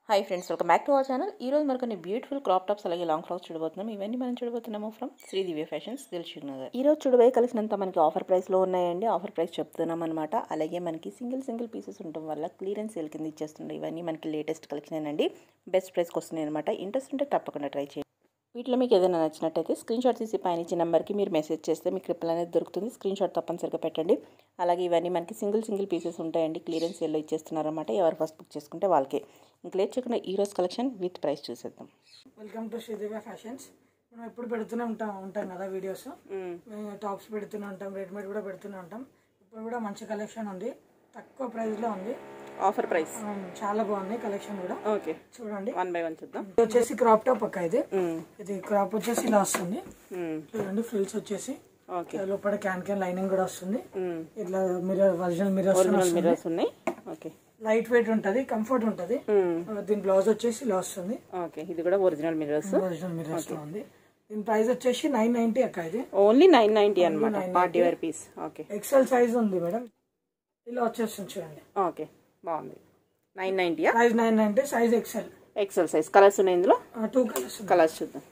Hi friends welcome back to our channel ఈ రోజు మరి కొన్ని బ్యూటిఫుల్ క్రాప్ టాప్స్ అలాగే లాంగ్ ఫ్రాక్స్ చూడబోతున్నాం ఇవన్నీ మనం చూడబోతున్నాము ఫ్రమ్ శ్రీ దివ్య ఫ్యాషన్స్ దిల్షుక్ నగర్ ఈ రోజు చూడబోయే కలిసినంత మనకి ఆఫర్ ప్రైస్లో ఉన్నాయండి ఆఫర్ ప్రైస్ చెప్తున్నాం అనమాట అలాగే మనకి సింగిల్ సింగిల్ పీసెస్ ఉండటం వల్ల క్లియరెన్స్ సేల్ కింద ఇచ్చేస్తుండే ఇవన్నీ మనకి లేటెస్ట్ కలెక్షన్ అండి బెస్ట్ ప్రైస్కి వస్తున్నాయి అనమాట ఇంట్రెస్ట్ ఉంటే తప్పకుండా ట్రై చేయండి వీటిలో మీకు ఏదైనా నచ్చినట్టయితే స్క్రీన్ షాట్ తీసి పైన ఇచ్చిన నెంబర్కి మీరు మెసేజ్ చేస్తే మీకు రిప్లై అనేది దొరుకుతుంది స్క్రీన్ షాట్ తప్పనిసరిగా పెట్టండి అలాగే ఇవన్నీ మనకి సింగిల్ సింగిల్ పీసెస్ ఉంటాయండి క్లియరెన్స్ సేల్లో ఇచ్చేస్తున్నారన్నమాట ఎవరు ఫస్ట్ బుక్ చేసుకుంటే వాళ్ళకే ఇంక లేట్ చేయకుండా ఈ రోజు కలెక్షన్ విత్ ప్రైస్ చూసేద్దాం వెల్కమ్ టు శ్రీదేవి ఫ్యాషన్స్ మనం ఎప్పుడు పెడుతూనే ఉంటాం ఉంటాం కదా వీడియోస్ మేము టాప్స్ పెడుతూనే ఉంటాం రెడీమేడ్ కూడా పెడుతూనే ఉంటాం ఇప్పుడు కూడా మంచి కలెక్షన్ ఉంది తక్కువ ప్రైస్లో ఉంది ఆఫర్ ప్రైస్ ఆ, చాలా బాగుంది కలెక్షన్ కూడా ఓకే చూడండి వన్ బై వన్ చూద్దాం ఇది వచ్చేసి క్రాప్ టాప్ పక్క ఇది ఇది క్రాప్ వచ్చేసి ఇలా వస్తుంది చూడండి ఫ్రిల్స్ వచ్చేసి ఓకే లోపల క్యాన్ క్యాన్ లైనింగ్ కూడా వస్తుంది ఇట్లా మిర్రర్ ఒరిజినల్ మిర్రర్స్ మిర్రర్స్ ఉన్నాయి ఓకే లైట్ వెయిట్ ఉంటది కంఫర్ట్ ఉంటది దీని బ్లౌజ్ వచ్చేసి ఇలా వస్తుంది ఓకే ఇది కూడా ఒరిజినల్ మిర్రర్స్ ఒరిజినల్ మిర్రర్స్ లో ఉంది దీని ప్రైస్ వచ్చేసి నైన్ నైన్టీ అక్క ఇది ఓన్లీ నైన్ నైన్టీ అనమాట party wear piece okay XL size ఉంది మేడం ఇలా వచ్చేస్తుంది చూడండి ఓకే బాగుంది నైన్ నైన్టీయా size nine ninety size XL XL size colours ఉన్నాయి ఇందులో టూ కలర్స్ కలర్స్ చూద్దాం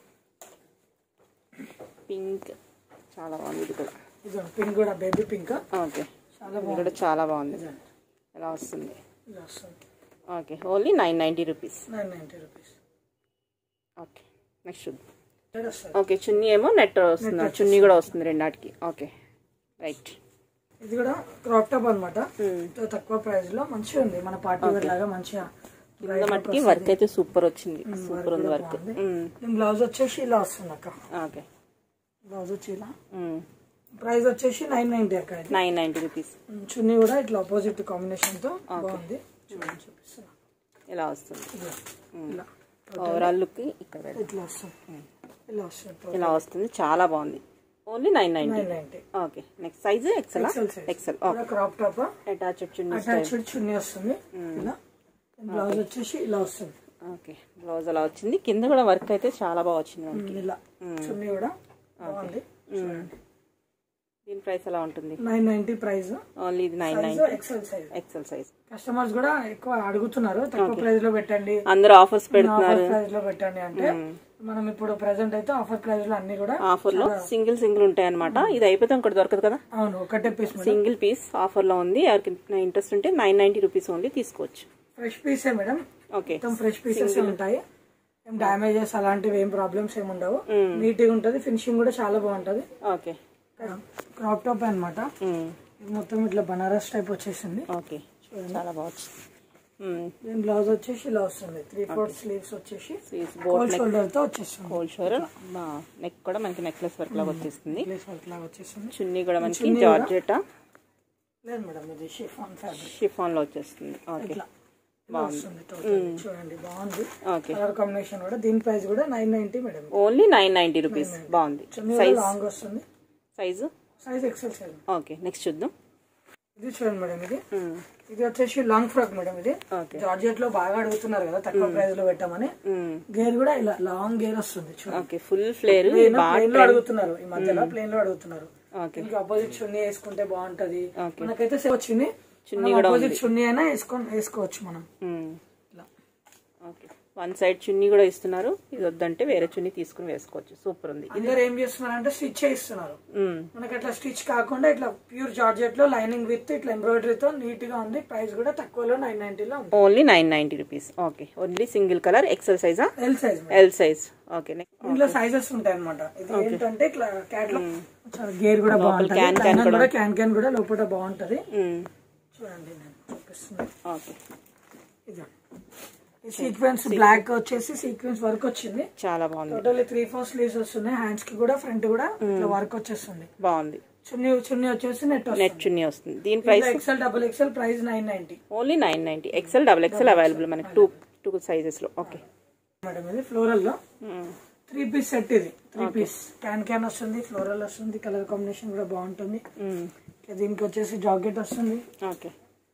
పింక్ చాలా బాగుంది ఇది కూడా ఇది పింక్ కూడా బేబీ పింక్ ఓకే చాలా ఇది కూడా చాలా బాగుంది ఎలా వస్తుంది ఇలా వస్తుంది okay only nine ninety rupees nine ninety rupees okay next చూద్దాం ఇక్కడ వస్తుంది ఓకే చున్నీ ఏమో నెట్ వస్తుంది చున్నీ కూడా వస్తుంది రెండాటికి ఓకే రైట్ ఇది కూడా క్రాప్ టాప్ అనమాట తక్కువ ప్రైస్ లో మంచిగా ఉంది మన పార్టీ వేర్ లాగా మంచిగా కింద మట్టికి వర్క్ అయితే సూపర్ వచ్చింది సూపర్ ఉంది వర్క్ దీని బ్లౌజ్ వచ్చేసి ఇలా వస్తుంది అక్క ఓకే బ్లౌజ్ వచ్చి ఇలా ప్రైస్ వచ్చేసి నైన్ నైన్టీ అక్క ఇది nine ninety rupees um, chunni కూడా ఇట్లా ఆపోజిట్ కాంబినేషన్ తో బాగుంది చూడండి చూపిస్తున్నా ఇలా వస్తుంది ఇలా ఇలా ఓవరాల్ లుక్ ఇక్కడ పెడదాం. ఇట్లా వస్తుంది ఇలా వస్తుంది ఇలా వస్తుంది చాలా బాగుంది only nine ninety nine ninety okay next size XL XL size XL కూడా crop top attached chunni attached chunni వస్తుంది ఇలా బ్లౌజ్ వచ్చేసి ఇలా వస్తుంది ఓకే బ్లౌజ్ అలా వచ్చింది కింద కూడా వర్క్ అయితే చాలా బాగా వచ్చింది మనకి ఇలా చున్నీ కూడా బాగుంది చూడండి దీని ప్రైస్ ఎలా ఉంటుంది నైన్ నైన్టీ ప్రైస్ ఓన్లీ ఇది nine nine size XL size XL size customers కూడా ఎక్కువ అడుగుతున్నారు తక్కువ ప్రైస్ లో పెట్టండి అందరూ ఆఫర్స్ పెడుతున్నారు ఆఫర్ ప్రైస్ లో పెట్టండి అంటే మనం ఇప్పుడు ప్రెసెంట్ అయితే ఆఫర్ ప్రైస్ లో అన్ని కూడా ఆఫర్ లో సింగిల్ సింగిల్ ఉంటాయి అనమాట ఇది అయిపోతే ఇంకోటి దొరకదు కదా అవును ఒకటే పీస్ సింగిల్ పీస్ ఆఫర్ లో ఉంది ఎవరికి ఇంట్రెస్ట్ ఉంటే నైన్ నైన్టీ రూపీస్ ఓన్లీ తీసుకోవచ్చు ఫ్రెష్ పీసే మేడం ఓకే మొత్తం ఫ్రెష్ పీసెస్ ఉంటాయి ఏం డామేజెస్ అలాంటివి ఏం ప్రాబ్లమ్స్ ఏమి ఉండవు నీట్ గా ఉంటది ఫినిషింగ్ కూడా చాలా బాగుంటది ఓకే క్రాప్ టాప్ అనమాట మొత్తం ఇట్లా బనారస్ టైప్ వచ్చేసింది ఓకే చాలా బాగుంది దీని బ్లౌజ్ వచ్చేసి ఇలా వస్తుంది త్రీ ఫోర్త్ స్లీవ్స్ వచ్చేసి స్లీవ్స్ కోల్ షోల్డర్ తో వచ్చేస్తుంది హోల్ షోర్ నెక్ కూడా మనకి నెక్లెస్ వర్క్ లాగా వచ్చేస్తుంది ప్లేస్ వర్క్ లాగా వచ్చేస్తుంది చున్నీ కూడా మనకి జార్జెటా లేదు మేడం ఇది షిఫాన్ ఫ్యాబ్రిక్ షిఫాన్ లో వచ్చేస్తుంది ఓకే ఇట్లా ఇలా వస్తుంది total. చూడండి బాగుంది ఓకే కలర్ కాంబినేషన్ కూడా దీని ప్రైస్ కూడా nine ninety madam only nine ninety rupees బాగుంది చున్నీ కూడా లాంగ్ వస్తుంది size size XL size okay next చూద్దాం ఇది చూడండి మేడం ఇది ఇది వచ్చేసి లాంగ్ ఫ్రాక్ మేడం ఇది ఓకే జార్జెట్ లో బాగా అడుగుతున్నారు కదా తక్కువ ప్రైస్ లో పెట్టామని గేర్ కూడా ఇలా లాంగ్ గేర్ వస్తుంది చూడండి ఓకే ఫుల్ ఫ్లేర్ ప్లేన్ లో అడుగుతున్నారు ఈ మధ్యలో ప్లేన్ లో అడుగుతున్నారు ఓకే ఇంకా అపోజిట్ చున్నీ వేసుకుంటే బాగుంటది మనకైతే సేమ్ వచ్చింది చున్నీ అపోజిట్ చున్నీ అయినా వేసుకొని వేసుకోవచ్చు మనం ఇలా ఓకే వన్ సైడ్ చున్నీ కూడా ఇస్తున్నారు ఇది వద్దంటే వేరే చున్నీ తీసుకుని వేసుకోవచ్చు సూపర్ ఉంది అందరు ఏం చేస్తున్నారు అంటే స్టిచ్ చేయిస్తున్నారు మ్మ్. మనకి అట్లా స్టిచ్ కాకుండా ఇట్లా ప్యూర్ జార్జెట్ లో లైనింగ్ విత్ ఇట్లా ఎంబ్రాయిడరీతో నీట్ గా ఉంది ప్రైస్ కూడా తక్కువలో నైన్ నైన్టీలో ఉంది only nine ninety rupees okay only single colour XL సైజా L size L size okay ఇందులో సైజెస్ ఉంటాయి అనమాట ఇది ఏంటంటే ఇట్లా క్యాట్ లో చాలా గేర్ కూడా బాగుంటది లైనర్ కూడా క్యాన్ క్యాన్ కూడా లోపల బాగుంటది చూడండి నేను చూపిస్తున్నాను ఓకే ఇది ఈ సీక్వెన్స్ బ్లాక్ వచ్చేసి సీక్వెన్స్ వర్క్ వచ్చింది చాలా బాగుంది టోటల్ త్రీ ఫోర్ స్లీవ్స్ వస్తున్నాయి హ్యాండ్స్ కి కూడా ఫ్రంట్ కూడా ఇట్లా వర్క్ వచ్చేస్తుంది బాగుంది చున్నీ చున్నీ వచ్చేసి నెట్ నెట్ చున్నీ వస్తుంది దీని price XL double XL price nine ninety only nine ninety XL double XL available మనకి టూ టూ సైజెస్ లో ఓకే మేడం ఇది ఫ్లోరల్ లో త్రీ పీస్ సెట్ ఇది త్రీ పీస్ క్యాన్ క్యాన్ వస్తుంది ఫ్లోరల్ వస్తుంది కలర్ కాంబినేషన్ కూడా బాగుంటుంది ఇక దీనికి వచ్చేసి జాకెట్ వస్తుంది ఓకే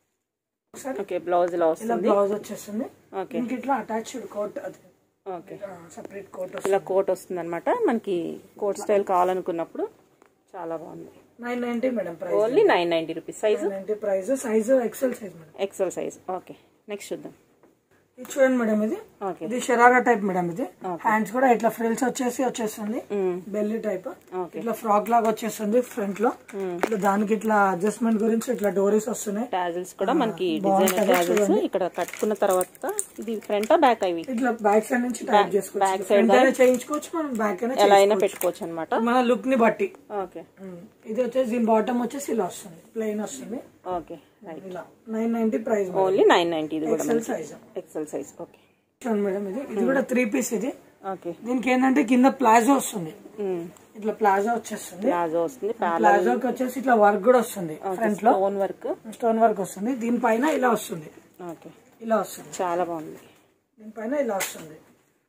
ఒకసారి ఓకే బ్లౌజ్ ఇలా ఇలా వస్తుంది బ్లౌజ్ వచ్చేస్తుంది ఓకే దీనికి ఇట్లా అటాచ్డ్ కోట్ అది ఓకే సపరేట్ కోట్ ఇలా కోట్ వస్తుంది అనమాట మనకి కోట్ స్టైల్ కావాలనుకున్నప్పుడు చాలా బాగుంది nine ninety madam price only nine ninety rupees size ninety price size XL size madam XL size okay next చూద్దాం ఇది చూడండి మేడం ఇది ఓకే ఇది షరారా టైప్ మేడం ఇది హ్యాండ్స్ కూడా ఇట్లా ఫ్రిల్స్ వచ్చేసి వచ్చేస్తుంది బెల్లి టైప్ ఓకే ఇట్లా ఫ్రాక్ లాగా వచ్చేస్తుంది ఫ్రంట్ లో ఇట్లా దానికి ఇట్లా అడ్జస్ట్మెంట్ గురించి ఇట్లా డోరీస్ వస్తున్నాయి టాజిల్స్ కూడా మనకి డిజైన్ టాజిల్స్ ఇక్కడ కట్టుకున్న తర్వాత ఇది ఫ్రంట్ బ్యాక్ అవి ఇట్లా బ్యాక్ సైడ్ నుంచి టైప్ చేసుకోవచ్చు back side ఫ్రంట్ అయినా చేయించుకోవచ్చు మనం బ్యాక్ అయినా ఎలా అయినా పెట్టుకోవచ్చు అనమాట చేసుకోవచ్చు. మన లుక్ ని బట్టి ఓకే ఉమ్. ఇది వచ్చేసి దీని బాటమ్ వచ్చేసి ఇలా వస్తుంది ప్లెయిన్ వస్తుంది ఓకే రైట్ ఇలా nine ninety price only nine ninety ఇది కూడా XL size XL size okay చూడండి మేడం ఇది ఇది కూడా త్రీ పీస్ ఇది ఓకే దీనికి ఏంటంటే కింద ప్లాజో వస్తుంది ఇట్లా ప్లాజో వచ్చేస్తుంది ప్లాజో వస్తుంది ప్లాజోకి వచ్చేసి ఇట్లా వర్క్ కూడా వస్తుంది ఫ్రంట్ లో ఓన్ వర్క్ స్టోన్ వర్క్ వస్తుంది దీనిపైన ఇలా వస్తుంది ఓకే ఇలా వస్తుంది చాలా బాగుంది దీనిపైన ఇలా వస్తుంది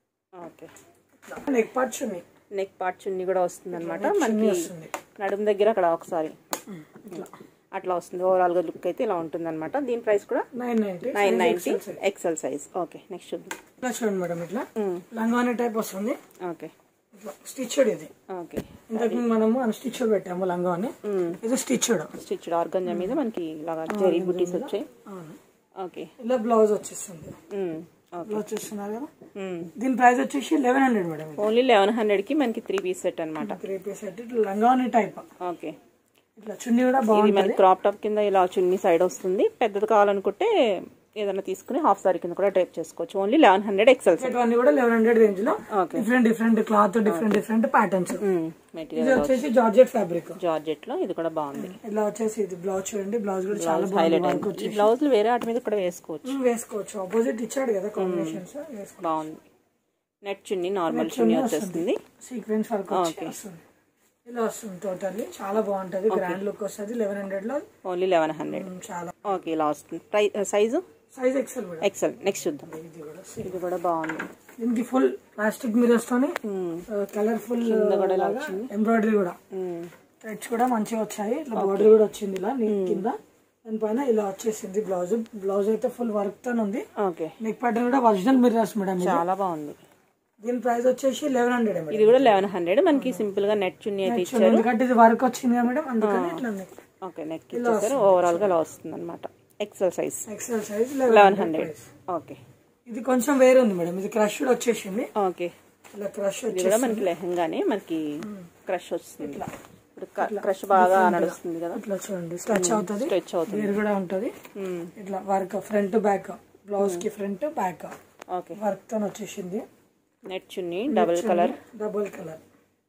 okay neck part chunni neck part chunni కూడా వస్తుంది అనమాట మనకి వస్తుంది నడుము దగ్గర అక్కడ ఒకసారి ఇట్లా అట్లా వస్తుంది ఓవరాల్ గా లుక్ అయితే ఇలా ఉంటుంది అనమాట దీని ప్రైస్ కూడా nine ninety nine ninety XL size okay next చూద్దాం ఇట్లా చూడండి మేడం ఇట్లా లంగానే టైప్ వస్తుంది ఓకే ఇట్లా స్టిచ్డ్ ఇది ఓకే ఇంతకు మనము అన్స్టిచ్డ్ పెట్టాము లంగాని ఇది స్టిచ్డ్ స్టిచ్డ్ ఆర్గంజా మీద మనకి ఇలాగా జరీ బుటీస్ వచ్చాయి ఓకే ఇలా బ్లౌజ్ వచ్చేస్తుంది ఓకే బ్లౌజ్ చూస్తున్నారు కదా దీని ప్రైస్ వచ్చేసి eleven hundred madam only eleven hundred కి మనకి త్రీ పీస్ సెట్ అనమాట త్రీ పీస్ సెట్ ఇట్లా లంగాని టైప్ ఓకే ఇట్లా చున్నీ కూడా ఇది బాగుంది మనకి క్రాప్ టాప్ కింద ఇలా చున్నీ సైడ్ వస్తుంది పెద్దది కావాలనుకుంటే ఏదైనా తీసుకుని హాఫ్ సారీ కింద కూడా డ్రైప్ చేసుకోవచ్చు only eleven hundred XL size ఇవన్నీ కూడా లెవెన్ హండ్రెడ్ రేంజ్ లో okay different different cloth different different patterns ఇది మెటీరియల్ వచ్చేసి జార్జెట్ ఫ్యాబ్రిక్ జార్జెట్ లో ఇది కూడా బాగుంది ఇలా వచ్చేసి ఇది బ్లౌజ్ చూడండి బ్లౌజ్ కూడా చాలా బాగుంది హైలైట్ వర్క్ అయింది వచ్చి ఈ బ్లౌజులు వేరే వాటి మీద కూడా వేసుకోవచ్చు వేసుకోవచ్చు ఆపోజిట్ ఇచ్చాడు కదా కాంబినేషన్స్ వేసుకోవచ్చు బాగుంది నెట్ చున్నీ నార్మల్ చున్నీ వచ్చేస్తుంది సీక్వెన్స్ వర్క్ వచ్చి వస్తుంది ఇలా వస్తుంది టోటల్లీ చాలా బాగుంటది గ్రాండ్ లుక్ వస్తుంది లెవెన్ హండ్రెడ్ లో ఓన్లీ లెవెన్ హండ్రెడ్ ఉమ్, చాలా ఓకే ఇలా వస్తుంది price size size XL madam XL next చూద్దాం ఇది కూడా ఇది కూడా బాగుంది దీనికి ఫుల్ ప్లాస్టిక్ మిరర్స్ తోని కలర్ఫుల్ ఎంబ్రాయిడరీ కూడా థ్రెడ్స్ కూడా మంచిగా వచ్చాయి ఇట్లా బోర్డర్ కూడా వచ్చింది ఇలా నీట్ కింద దానిపైన ఇలా వచ్చేసింది బ్లౌజ్ బ్లౌజ్ అయితే ఫుల్ వర్క్ తో ఉంది ఓకే నెక్ ప్యాటర్న్ కూడా ఒరిజినల్ మిర్రర్స్ మేడం ఇది. చాలా బాగుంది దీని ప్రైస్ వచ్చేసి లెవెన్ హండ్రెడ్ మేడం ఇది కూడా లెవెన్ హండ్రెడ్ మనకి సింపుల్ గా నెట్ చున్నీ అయితే ఇచ్చారు ఎందుకంటే ఇది వర్క్ వచ్చింది కదా మేడం అందుకని ఇట్లా ఓకే నెక్ ఇచ్చేసారు ఓవరాల్ గా ఇలా వస్తుంది అనమాట XL size XL size eleven eleven hundred okay ఇది కొంచెం వేరే ఉంది మేడం ఇది క్రష్ వచ్చేసింది ఓకే ఇలా క్రష్ ఇది వచ్చి కూడా మనకి లెహంగానే మనకి క్రష్ వస్తుంది ఇప్పుడు క్రష్ బాగా నడుస్తుంది కదా ఇట్లా చూడండి స్ట్రెచ్ అవుతుంది స్ట్రెచ్ అవుతుంది వేరు కూడా ఉంటది మ్మ్. ఇట్లా వర్క్ ఫ్రంట్ బ్యాక్ బ్లౌజ్ కి ఫ్రంట్ బ్యాక్ ఓకే వర్క్ తో వచ్చేసింది net chunni double colour double colour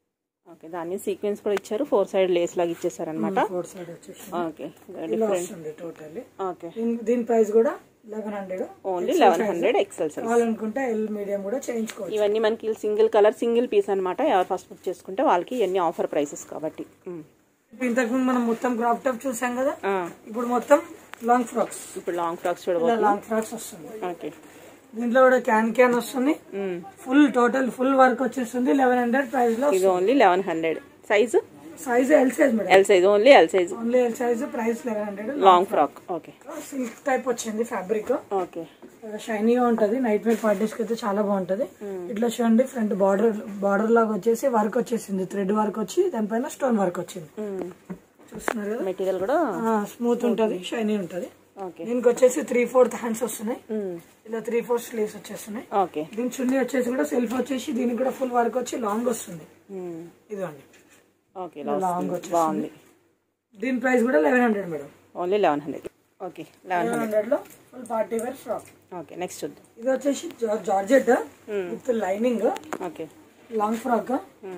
okay దాన్ని సీక్వెన్స్ కూడా ఇచ్చారు ఫోర్ సైడ్ లేస్ లాగా ఇచ్చేసారు అనమాట ఫోర్ సైడ్ వచ్చేసింది ఓకే ఇలా వస్తుంది టోటల్లీ ఓకే దీని ప్రైస్ కూడా eleven hundred only eleven hundred XL size కావాలనుకుంటే ఎల్ మీడియం కూడా చేయించుకోవచ్చు ఇవన్నీ మనకి సింగిల్ కలర్ సింగిల్ పీస్ అనమాట ఎవరు ఫస్ట్ బుక్ చేసుకుంటే వాళ్ళకి ఇవన్నీ ఆఫర్ ప్రైసెస్ కాబట్టి మ్మ్. ఇంతకు ముందు మనం మొత్తం క్రాప్ టాప్ చూసాం కదా ఆ, ఇప్పుడు మొత్తం లాంగ్ ఫ్రాక్స్ ఇప్పుడు లాంగ్ ఫ్రాక్స్ ఇలా చూడబోతున్నాం లాంగ్ ఫ్రాక్స్ వస్తుంది ఓకే దీంట్లో కూడా క్యాన్ క్యాన్ వస్తుంది మ్మ్. ఫుల్ టోటల్ ఫుల్ వర్క్ వచ్చేస్తుంది లెవెన్ హండ్రెడ్ ప్రైస్ లో ఇది only eleven hundred size size L size madam L size only L size only L size price eleven hundred long frock okay silk type వచ్చింది fabric okay షైనీగా ఉంటది night wear parties కి అయితే చాలా బాగుంటది ఇట్లా చూడండి ఫ్రంట్ బార్డర్ బార్డర్ లాగా వచ్చేసి వర్క్ వచ్చేసింది థ్రెడ్ వర్క్ వచ్చి దానిపైన స్టోన్ వర్క్ వచ్చింది చూస్తున్నారు కదా మెటీరియల్ కూడా స్మూత్ ఉంటది షైనీ ఉంటది ఓకే దీనికి వచ్చేసి త్రీ ఫోర్త్ హ్యాండ్స్ వస్తున్నాయి ఇలా త్రీ ఫోర్త్ స్లీవ్స్ వచ్చేస్తున్నాయి ఓకే దీని చున్నీ వచ్చేసి కూడా సెల్ఫ్ వచ్చేసి దీనికి కూడా ఫుల్ వర్క్ వచ్చి లాంగ్ వస్తుంది ఇదిగోండి ఓకే ఇలా వస్తుంది బాగుంది దీని ప్రైస్ కూడా eleven hundred madam only eleven hundred okay eleven eleven hundred లో full party wear frock okay next చూద్దాం ఇది వచ్చేసి జా- georgette with lining okay long frock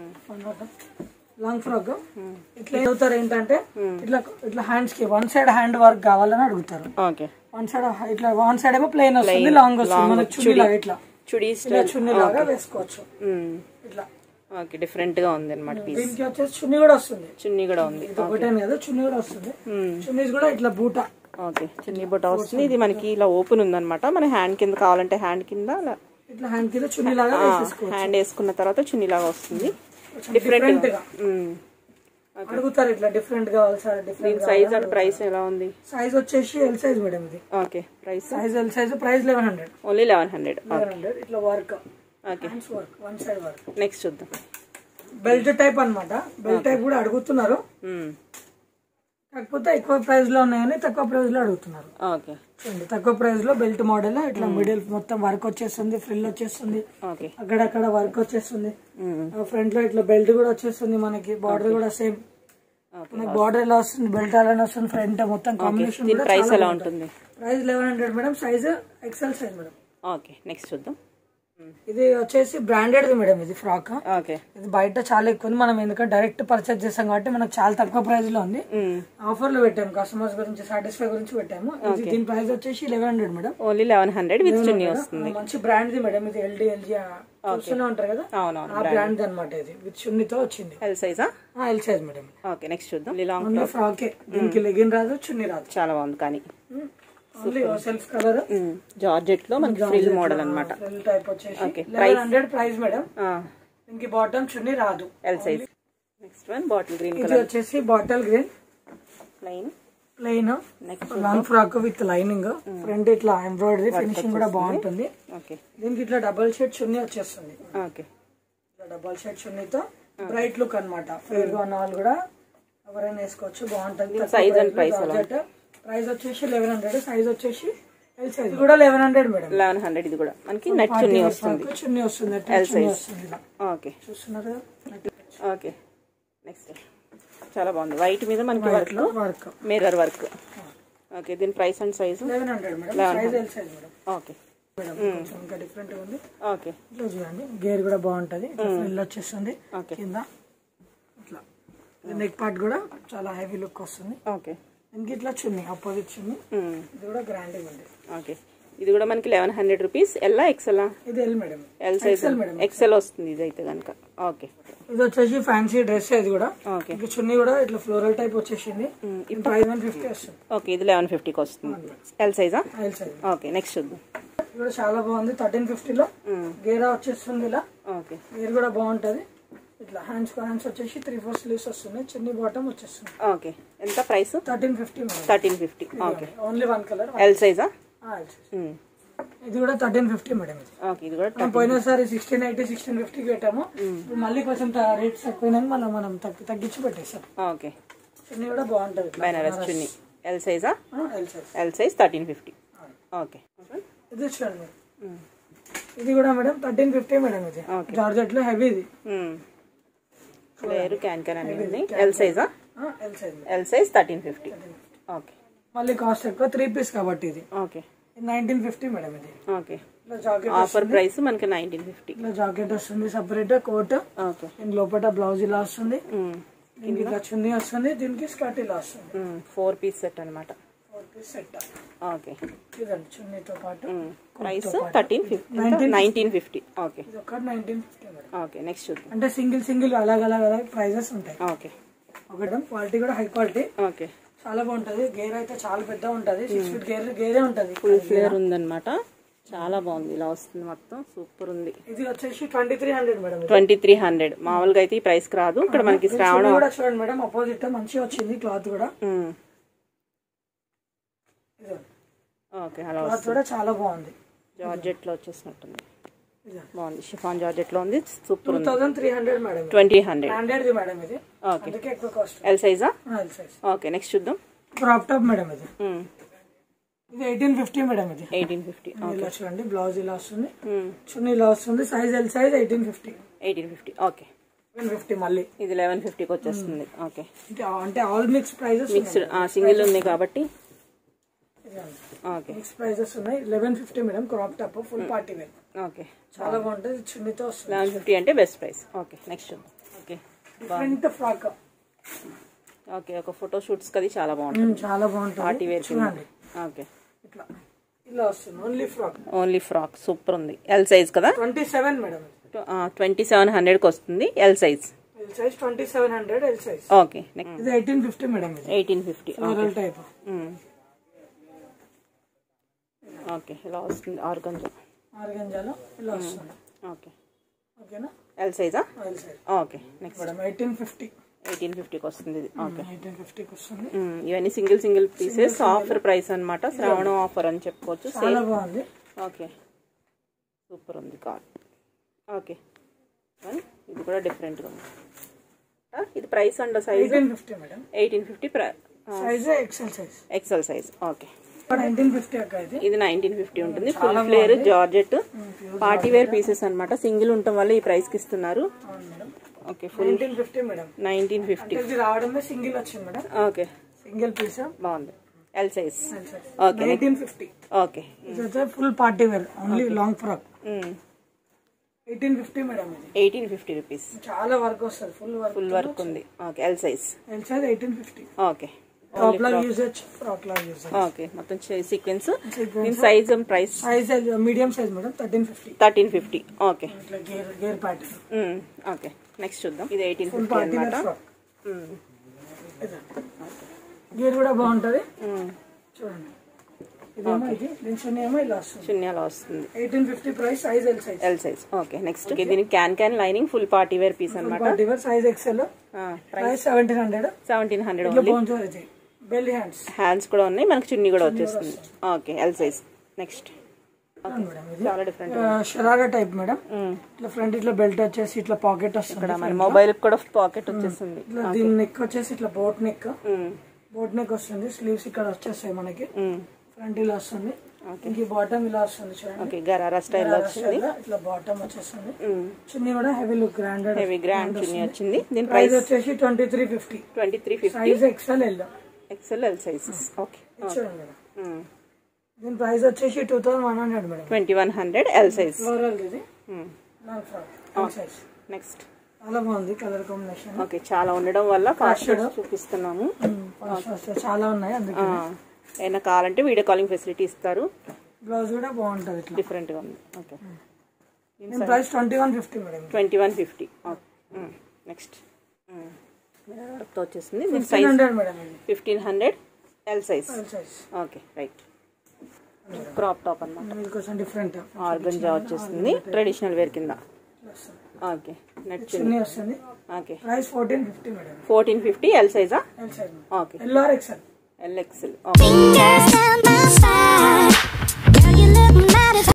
long frock ఇట్లా ఏం అవుతారు ఏంటంటే ఇట్లా ఇట్లా హ్యాండ్స్ కి వన్ సైడ్ హ్యాండ్ వర్క్ కావాలని అడుగుతారు ఓకే వన్ సైడ్ ఇట్లా వన్ సైడ్ ఏమో ప్లెయిన్ వస్తుంది లాంగ్ వస్తుంది మనకి చున్నీ లాగా ఇట్లా చుడీస్ ఇలా చున్నీ లాగా వేసుకోవచ్చు ఇట్లా ఓకే డిఫరెంట్ గా ఉంది అనమాట పీస్ దీనికి వచ్చేసి చున్నీ కూడా వస్తుంది చున్నీ కూడా ఉంది ఇది ఒకటే కదా చున్నీ కూడా వస్తుంది చున్నీస్ కూడా ఇట్లా బూట ఓకే చున్నీ బుట్ట వస్తుంది ఇది మనకి ఇలా ఓపెన్ ఉందన్నమాట మన హ్యాండ్ కింద కావాలంటే హ్యాండ్ కింద అలా ఇట్లా హ్యాండ్ కింద చున్నీ లాగా వేసేసుకోవచ్చు హ్యాండ్ వేసుకున్న తర్వాత చున్నీ లాగా వస్తుంది డిఫరెంట్ డిఫరెంట్ గా అడుగుతారు ఇట్లా డిఫరెంట్ కావాలి sir different size and price ఎలా ఉంది సైజ్ వచ్చేసి ఎల్ సైజ్ మేడం ఇది okay price size L size price eleven hundred only eleven hundred eleven hundred ఇట్లా work okay hands work one side work next చూద్దాం belt type అన్నమాట belt type కూడా అడుగుతున్నారు మ్మ్. కాకపోతే ఎక్కువ ప్రైస్ లో ఉన్నాయని తక్కువ ప్రైస్ లో అడుగుతున్నారు ఓకే చూడండి తక్కువ ప్రైస్ లో బెల్ట్ మోడల్ ఇట్లా మిడిల్ మొత్తం వర్క్ వచ్చేస్తుంది ఫ్రిల్ వచ్చేస్తుంది ఓకే అక్కడక్కడ వర్క్ వచ్చేస్తుంది ఫ్రంట్ లో ఇట్లా బెల్ట్ కూడా వచ్చేస్తుంది మనకి బార్డర్ కూడా సేమ్ ఓకే మనకి బార్డర్ ఎలా వస్తుంది బెల్ట్ అలానే వస్తుంది ఫ్రంట్ మొత్తం కాంబినేషన్ దీని ప్రైస్ ఎలా ఉంటుంది price eleven hundred madam size XL size madam okay next చూద్దాం ఇది వచ్చేసి బ్రాండెడ్ మేడం ఇది ఫ్రాక్ ఓకే ఇది బయట చాలా ఎక్కువ ఉంది మనం ఎందుకంటే డైరెక్ట్ పర్చేస్ చేస్తాం కాబట్టి మనకు చాలా తక్కువ ప్రైస్ లో ఉంది ఆఫర్ లో పెట్టాము కస్టమర్స్ గురించి సాటిస్ఫై గురించి పెట్టాము ఇది దీని ప్రైస్ వచ్చేసి eleven hundred madam only eleven hundred with chunni వస్తుంది మంచి బ్రాండ్ ది మేడం ఇది ఎల్డి ఎల్జీ చూస్తూనే ఉంటారు కదా అవునవును ఆ బ్రాండ్ అన్నమాట ఇది విత్ చున్నీతో వచ్చింది ఎల్ సైజా L size madam okay next చూద్దాం లాంగ్ ఓన్లీ ఫ్రాకే దీనికి లెగిన్ రాదు చున్నీ రాదు చాలా బాగుంది కానీ ఓన్లీ సెల్ఫ్ కలర్ జార్జెట్ లో మనకి ఫ్రిల్ మోడల్ అనమాట ఫ్రిల్ టైప్ వచ్చేసి లెవెన్ హండ్రెడ్ ప్రైస్ మేడం దీనికి బాటమ్ చున్నీ రాదు L size next one bottle green ఇది కలర్ వచ్చేసి bottle green plain plain next long frock with lining front ఇట్లా ఎంబ్రాయిడరీ ఫినిషింగ్ కూడా బాగుంటుంది ఓకే దీనికి ఇట్లా డబల్ షేడ్ చున్నీ వచ్చేస్తుంది ఓకే ఇట్లా డబల్ షేడ్ చున్నీతో బ్రైట్ లుక్ అనమాట ఫేర్ గా ఉన్న వాళ్ళు కూడా ఎవరైనా వేసుకోవచ్చు బాగుంటుంది size and price ప్రైస్ వచ్చేసి లెవెన్ హండ్రెడ్ సైజ్ వచ్చేసి ఎల్ సైజ్ కూడా eleven hundred madam eleven hundred ఇది కూడా మనకి నెట్ చున్నీ వస్తుంది చున్నీ వస్తుంది అట్లా చున్నీ వస్తుంది ఇలా ఓకే చూస్తున్నారు ఓకే నెక్స్ట్ చాలా బాగుంది వైట్ మీద మనకి work work mirror work okay దీని price and size eleven hundred madam size L size madam okay madam కొంచెం ఇంకా డిఫరెంట్ ఉంది ఓకే ఇట్లా చూడండి గేర్ కూడా బాగుంటది ఫ్రిల్ వచ్చేస్తుంది ఓకే కింద ఇట్లా నెక్ పార్ట్ కూడా చాలా హెవీ లుక్ వస్తుంది ఓకే దీనికి ఇట్లా చున్నీ అపోజిట్ చున్నీ ఇది కూడా గ్రాండ్ ఉంది ఓకే ఇది కూడా మనకి లెవెన్ హండ్రెడ్ రూపీస్ ఎల్లా ఎక్సెలా ఇది L madam L size XL వస్తుంది ఇది అయితే కనుక ఓకే ఇది వచ్చేసి ఫ్యాన్సీ డ్రెస్ ఇది కూడా ఓకే ఇంకా చున్నీ కూడా ఇట్లా ఫ్లోరల్ టైప్ వచ్చేసింది ప్రైస్ వన్ ఫిఫ్టీ వస్తుంది ఓకే ఇది లెవెన్ ఫిఫ్టీకి వస్తుంది ఎల్ సైజా ఎల్ సైజ్ ఓకే నెక్స్ట్ చూద్దాం ఇది కూడా చాలా బాగుంది థర్టీన్ ఫిఫ్టీలో గేరా వచ్చేస్తుంది ఇలా ఓకే గేర్ కూడా బాగుంటది ఇట్లా హ్యాండ్స్ హ్యాండ్స్ వచ్చేసి త్రీ ఫోర్ స్లీవ్స్ వస్తున్నాయి చిన్ని బాటమ్ వచ్చేస్తుంది ఓకే ఎంత price thirteen fifty madam thirteen fifty okay only one colour L సైజా ఇది కూడా థర్టీన్ ఫిఫ్టీ మేడం ఇది ఓకే ఇది కూడా మనం పోయినసారి సిక్స్టీన్ ఎయిటీ సిక్స్టీన్ ఫిఫ్టీకి పెట్టాము ఇప్పుడు మళ్ళీ కొంచెం రేట్స్ తక్కువైనా మనం మనం తగ్గి తగ్గించి పెట్టేసాం ఓకే చున్నీ కూడా బాగుంటది ఇట్లా. బెనారస్ చున్నీ ఎల్ సైజా ఆ, L size. L size thirteen fifty okay ఇది చూడండి మేడం ఇది కూడా మేడం థర్టీన్ ఫిఫ్టీ మేడం ఇది జార్జెట్ లో హెవీ ఇది ఫ్లేర్ క్యాన్ క్యాన్ అన్ని ఉన్నాయి ఎల్ సైజా L size L size thirteen fifty okay మళ్ళీ కాస్ట్ ఎక్కువ త్రీ పీస్ కాబట్టి ఇది ఓకే నైన్టీన్ ఫిఫ్టీ మేడం ఇది ఓకే ఇట్లా జాకెట్ ఆఫర్ ప్రైస్ మనకి నైన్టీన్ ఫిఫ్టీ ఇట్లా జాకెట్ వస్తుంది సపరేట్ కోట్ ఓకే దీని లోపల బ్లౌజ్ ఇలా వస్తుంది దీనికి ఇట్లా చున్నీ వస్తుంది దీనికి స్కర్ట్ ఇలా వస్తుంది ఫోర్ పీస్ సెట్ అనమాట ఫోర్ పీస్ సెట్ ఓకే ఇదండి చున్నీతో పాటు price thirteen fifty nineteen fifty okay ఇది ఒకటి nineteen fifty madam okay next చూద్దాం అంటే సింగిల్ సింగిల్ అలాగ్ అలాగ్ అలాగ్ ప్రైజెస్ ఉంటాయి ఓకే ఒకటి క్వాలిటీ కూడా హై క్వాలిటీ ఓకే చాలా బాగుంటది గేర్ అయితే చాలా పెద్ద ఉంటది సిక్స్ ఫీట్ గేర్ గేరే ఉంటది ఫుల్ ఫ్లేర్ ఉందన్నమాట చాలా బాగుంది ఇలా వస్తుంది మొత్తం సూపర్ ఉంది ఇది వచ్చేసి ట్వంటీ త్రీ హండ్రెడ్ మేడం ఇది. ట్వంటీ త్రీ హండ్రెడ్ మామూలుగా అయితే ఈ ప్రైస్ రాదు ఇక్కడ మనకి శ్రావణ ఇది కూడా చూడండి మేడం అపోజిట్ మంచిగా వచ్చింది క్లాత్ కూడా ఇదిగోండి. ఓకే అలా క్లాత్ కూడా చాలా బాగుంది జార్జెట్ లో వచ్చేసినట్టుంది ఇదిగోండి. బాగుంది షిఫాన్ జార్జెట్ లో ఉంది సూపర్ టూ ఉంది thousand three hundred madam twenty hundred standard ది మేడం ఇది ఓకే అందుకే ఎక్కువ కాస్ట్ ఎల్ సైజా ఎల్ సైజ్ ఓకే నెక్స్ట్ చూద్దాం క్రాప్ టాప్ మేడం ఇది ఇది ఎయిటీన్ ఫిఫ్టీ మేడం ఇది ఎయిటీన్ ఫిఫ్టీ ఇలా చూడండి బ్లౌజ్ ఇలా వస్తుంది చున్నీ ఇలా వస్తుంది size L size eighteen fifty eighteen fifty okay seven fifty మళ్ళీ ఇది లెవెన్ ఫిఫ్టీకి వచ్చేస్తుంది ఓకే అంటే అంటే all mix prices mixed single ఉంది కాబట్టి ఓకే మిక్స్ ప్రైజెస్ ఉన్నాయి eleven fifty madam crop top full party wear okay చాలా బాగుంటుంది చున్నీతో వస్తుంది లెవెన్ ఫిఫ్టీ అంటే బెస్ట్ ప్రైస్ ఓకే నెక్స్ట్ చూద్దాం ఓకే డిఫరెంట్ ఫ్రాక్ ఓకే ఒక ఫోటో షూట్స్ అది చాలా బాగుంటుంది చాలా బాగుంటుంది పార్టీ వేర్ చూడండి ఓకే ఇట్లా ఇలా వస్తుంది only frock only frock super ఉంది ఎల్ సైజ్ కదా twenty seven madam twenty seven హండ్రెడ్కి వస్తుంది L size L size twenty seven hundred L size okay next ఇది ఎయిటీన్ ఫిఫ్టీ మేడం ఇది eighteen fifty floral type okay ఇలా వస్తుంది organza ఆర్గంజాలో ఇలా వస్తుంది ఓకే ఓకేనా ఎల్ సైజా L size okay next madam eighteen fifty eighteen ఫిఫ్టీకి వస్తుంది ఇది ఓకే ఎయిటీన్ ఫిఫ్టీకి వస్తుంది ఇవన్నీ single single pieces offer price అన్నమాట శ్రావణం ఆఫర్ అని చెప్పుకోవచ్చు చాలా బాగుంది ఓకే సూపర్ ఉంది కార్డ్ ఓకే వన్ ఇది కూడా డిఫరెంట్గా ఉంది ఆ, ఇది price and size eighteen fifty madam eighteen fifty size XL size XL size okay nineteen fifty అక్క ఇది ఇది నైన్టీన్ ఫిఫ్టీ ఉంటుంది full flare georgette party wear pieces అన్నమాట సింగిల్ ఉండటం వల్ల ఈ ప్రైస్ కి ఇస్తున్నారు అవును madam okay full nineteen fifty madam nineteen fifty ఇది రావడమే సింగిల్ వచ్చింది మేడం ఓకే సింగిల్ పీస్ బాగుంది L size okay nineteen fifty okay ఇది వచ్చే full party wear only long frock eighteen fifty madam ఇది ఎయిటీన్ ఫిఫ్టీ రూపీస్ చాలా work వస్తుంది full work full work ఉంది okay L size L size eighteen fifty okay top లాగ్ usage frock లాగ్ usage okay మొత్తం sequence దీని size price size medium size madam thirteen fifty thirteen fifty okay ఇట్లా గేర్ గేర్ ప్యాటర్న్ ఓకే నెక్స్ట్ చూద్దాం ఇది eighteen full fifty party wear అనమాట ఫ్రాక్ గేర్ కూడా బాగుంటది చూడండి ఇదేమో ఇది దీని చిన్న ఏమో ఇలా వస్తుంది శూన్యాలో వస్తుంది eighteen fifty price size L size L size okay next దీనికి can can lining full party wear piece అనమాట party wear size XL price seventeen hundred seventeen hundred ఇట్లా ఓన్లీ బోన్స్ అయితే బెల్ హ్యాండ్స్ హ్యాండ్స్ కూడా ఉన్నాయి మనకి చున్నీ కూడా వచ్చేస్తుంది okay L size next madam ఇది చాలా డిఫరెంట్ షరారా టైప్ మేడం ఇట్లా ఫ్రంట్ ఇట్లా బెల్ట్ వచ్చేసి ఇట్లా పాకెట్ వస్తుంది ఇక్కడ మన మొబైల్ కూడా పాకెట్ వచ్చేస్తుంది ఇట్లా దీని నెక్ వచ్చేసి ఇట్లా బోట్ నెక్ బోట్ నెక్ వస్తుంది స్లీవ్స్ ఇక్కడ వచ్చేస్తాయి మనకి ఫ్రంట్ ఇలా వస్తుంది ఇంక బాటమ్ ఇలా వస్తుంది చూడండి ఓకే గరారా స్టైల్ వచ్చింది ఇలా ఇట్లా బాటమ్ వచ్చేస్తుంది చున్నీ కూడా హెవీ లుక్ గ్రాండెడ్ హెవీ గ్రాండ్ చున్నీ వచ్చింది దీని ప్రైస్ ప్రైస్ వచ్చేసి twenty three fifty twenty three fifty size XL L XL L sizes okay చూడండి మేడం దీని ప్రైస్ వచ్చేసి two thousand one hundred madam twenty one hundred L size floral ఇది long frock size next చాలా బాగుంది colour combination okay చాలా ఉండడం వల్ల fast చూపిస్తున్నాము చాలా ఉన్నాయి అందుకే ఆ, ఏమైనా కావాలంటే వీడియో కాలింగ్ ఫెసిలిటీ ఇస్తారు బ్లౌజ్ కూడా బాగుంటది ఇట్లా డిఫరెంట్గా ఉంది ఓకే దీని price twenty one fifty madam twenty one fifty next వర్క్తో వచ్చేసింది దీని ఫిఫ్టీన్ సైజ్ హండ్రెడ్ మేడం ఇది fifteen hundred L size size okay right crop top అన్నమాట ఇది కొంచెం డిఫరెంట్ ఆర్గంజా వచ్చేస్తుంది ట్రెడిషనల్ వేర్ కింద ఓకే నెట్ చిన్ని వస్తుంది okay price fourteen fifty madam fourteen fifty L సైజా L size okay L or XL L XL Fingers down my spine.